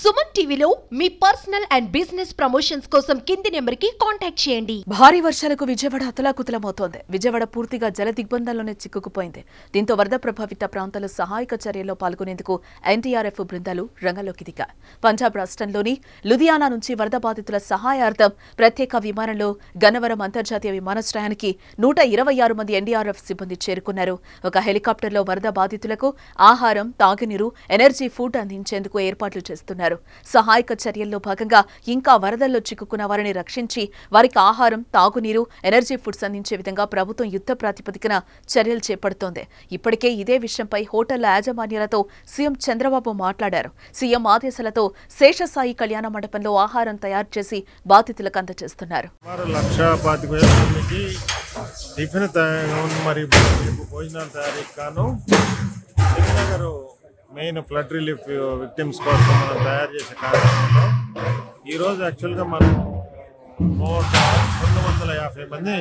సుమన్ టీవీలో మీ personal and business promotions కోసం కింది నెంబర్కి కాంటాక్ట్ చేయండి భారీ వర్షాలకు విజయవాడ అతలాకుతలమవుతోంది విజయవాడ పూర్తిగా జల దిగ్బంధంలోనే చిక్కుకుపోయింది దీంతో వరద ప్రభావిత ప్రాంతాల సహాయక చర్యల్లో పాల్గొనేందుకు ఎన్టీఆర్ఎఫ్ బృందాలు రంగంలోకి దిగాయి పంజాబ్ రాష్ట్రంలోని లుధియానా నుంచి వరద బాధితుల సహాయార్థం ప్రత్యేక విమానంలో గన్నవరం అంతర్జాతీయ విమానాశ్రయానికి నూట ఇరవై ఆరు మంది ఎన్డీఆర్ఎఫ్ సిబ్బంది చేరుకున్నారు ఒక హెలికాప్టర్లో వరద బాధితులకు ఆహారం తాగునీరు ఎనర్జీ ఫుడ్ అందించేందుకు ఏర్పాట్లు చేస్తున్నారు సహాయక చర్యల్లో భాగంగా ఇంకా వరదల్లో చిక్కుకున్న వారిని రక్షించి వారికి ఆహారం తాగునీరు ఎనర్జీ ఫుడ్స్ అందించే విధంగా ప్రభుత్వం యుద్ధ ప్రాతిపదికన చర్యలు చేపడుతోంది ఇప్పటికే ఇదే విషయంపై హోటళ్ల యాజమాన్యాలతో సీఎం చంద్రబాబు మాట్లాడారు సీఎం ఆదేశాలతో శేషసాయి కళ్యాణ మండపంలో ఆహారం తయారు చేసి బాధితులకు అందజేస్తున్నారు సుమారు లక్ష పాతిక వేల మందికి టిఫిన్ తయారు మరి భోజనాలు తయారీకి గాను Srinagar main flood relief victims కోసం మనం తయారు చేసే కార్యక్రమంలో ఈరోజు యాక్చువల్గా మనం నూట రెండు వందల యాభై మంది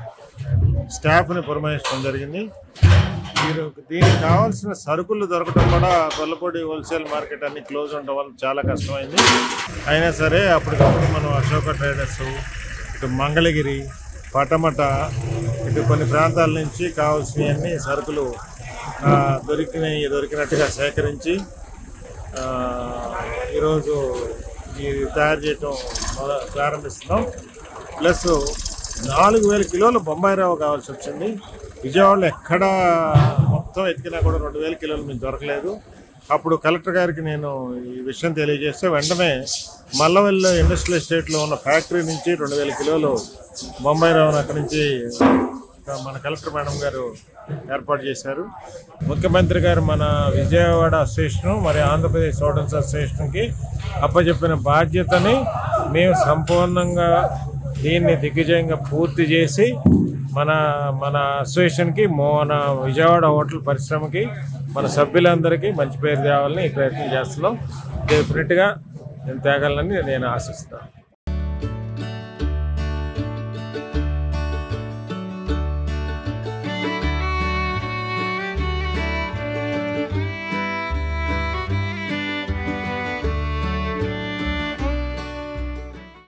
స్టాఫ్ని పురమాయించడం జరిగింది మీరు దీనికి కావాల్సిన సరుకులు దొరకడం కూడా గొల్లపూడి హోల్సేల్ మార్కెట్ అన్ని క్లోజ్ ఉండడం వల్ల చాలా కష్టమైంది అయినా సరే అప్పటికప్పుడు మనం అశోక ట్రేడర్స్ ఇటు మంగళగిరి పటమట ఇటు కొన్ని ప్రాంతాల నుంచి కావాల్సినవన్నీ సరుకులు ఆ, దొరికినాయి దొరికినట్టుగా సేకరించి ఆ, ఈరోజు ఇది తయారు చేయటం మొద- ప్రారంభిస్తున్నాం ప్లస్ నాలుగు వేల కిలోల బొంబాయి రవ్వ కావాల్సి వచ్చింది విజయవాడలో ఎక్కడ మొత్తం ఎతికినా కూడా రెండు వేల కిలోలు మీకు దొరకలేదు అప్పుడు కలెక్టర్ గారికి నేను ఈ విషయం తెలియజేస్తే వెంటనే మల్లవెల్లి ఇండస్ట్రియల్ ఎస్టేట్లో ఉన్న ఫ్యాక్టరీ నుంచి రెండు వేల కిలోలు బొంబాయి రవ్వను అక్కడి నుంచి మన కలెక్టర్ మేడం గారు ఏర్పాటు చేశారు ముఖ్యమంత్రి గారు మన విజయవాడ అసోసియేషన్ మరి ఆంధ్రప్రదేశ్ హోటల్స్ అసోసియేషన్కి అప్పచెప్పిన బాధ్యతని మేము సంపూర్ణంగా దీన్ని దిగ్విజయంగా పూర్తి చేసి మన మన అసోసియేషన్కి మన విజయవాడ హోటల్ పరిశ్రమకి మన సభ్యులందరికీ మంచి పేరు తేవాలని ఈ ప్రయత్నం చేస్తున్నాం డెఫినెట్గా నేను తేగలనని నేను ఆశిస్తున్నాను